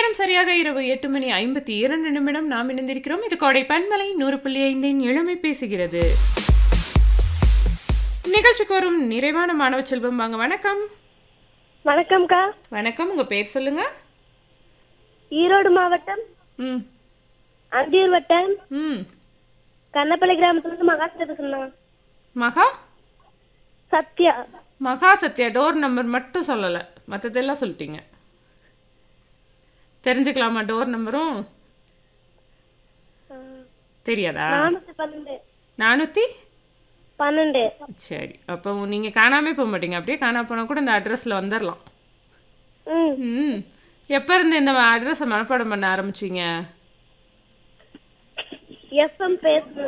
நேரம் சரியாக இரவு எட்டு மணி ஐம்பத்தி இரண்டு நிமிடம் நாம் இணைந்திருக்கிறோம் இது கோடை பன்மலை நூறு புள்ளி ஐந்தின் இளமை பேசுகிறது நிகழ்ச்சிக்கு வரும் நிறைவான மாணவ செல்வம் வாங்க வணக்கம் வணக்கம்க்கா வணக்கம் உங்க பேர் சொல்லுங்க ஈரோடு மாவட்டம் ம் அந்தியூர் வட்டம் ம் கண்ணப்பள்ளி கிராமத்துல மகாசிட்ட சொன்னான் மகா சத்யா மகா சத்யா டோர் நம்பர் மட்டும் சொல்லலை மற்றதெல்லாம் சொல்லிட்டீங்க தெரிஞ்சுக்கலாமா டோர் நம்பரும் தெரியாதா நானூத்தி பன்னெண்டு நானூற்றி பன்னெண்டு சரி அப்போ நீங்கள் காணாமே போக மாட்டீங்க அப்படியே காணாம போனால் கூட இந்த அட்ரஸில் வந்துடலாம் ம் ம் எப்போ இருந்து இந்த அட்ரஸை மனப்பாடம் பண்ண ஆரம்பிச்சீங்க எஃப்எம் பேசு